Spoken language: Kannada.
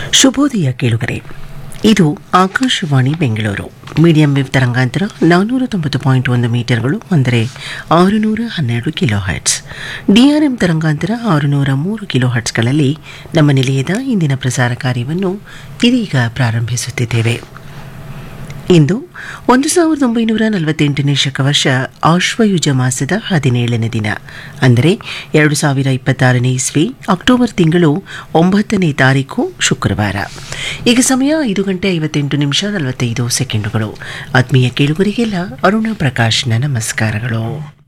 ಶುಭೋದಯ ಕೇಳುಗರೆ ಇದು ಆಕಾಶವಾಣಿ ಬೆಂಗಳೂರು ಮೀಡಿಯಂ ವೇವ್ ತರಂಗಾಂತರ ನಾನ್ನೂರ ತೊಂಬತ್ತು ಪಾಯಿಂಟ್ ಒಂದು ಮೀಟರ್ಗಳು ಅಂದರೆ ಆರುನೂರ ಹನ್ನೆರಡು ಕಿಲೋ ಹರ್ಟ್ಸ್ ಡಿಆರ್ಎಂ ತರಂಗಾಂತರ ಆರುನೂರ ಮೂರು ಕಿಲೋ ಹರ್ಟ್ಸ್ಗಳಲ್ಲಿ ನಮ್ಮ ನಿಲಯದ ಇಂದಿನ ಪ್ರಸಾರ ಕಾರ್ಯವನ್ನು ಇದೀಗ ಪ್ರಾರಂಭಿಸುತ್ತಿದ್ದೇವೆ ಇಂದು ಒಂದು ಸಾವಿರದ ಒಂಬೈನೂರ ನಲವತ್ತೆಂಟನೇ ಶಕವರ್ಷ ಆಶ್ವಯುಜ ಮಾಸದ ಹದಿನೇಳನೇ ದಿನ ಅಂದರೆ ಎರಡು ಸಾವಿರ ಇಪ್ಪತ್ತಾರನೇ ಇಸ್ವಿ ಅಕ್ಟೋಬರ್ ತಿಂಗಳು ಒಂಬತ್ತನೇ ತಾರೀಕು ಶುಕ್ರವಾರ ಈಗ ಸಮಯ ಐದು ಗಂಟೆ ಐವತ್ತೆಂಟು ನಿಮಿಷ ನಲವತ್ತೈದು ಸೆಕೆಂಡುಗಳು ಆತ್ಮೀಯ ಕೇಳುಗರಿಗೆಲ್ಲ ಅರುಣ ಪ್ರಕಾಶ್ನ ನಮಸ್ಕಾರಗಳು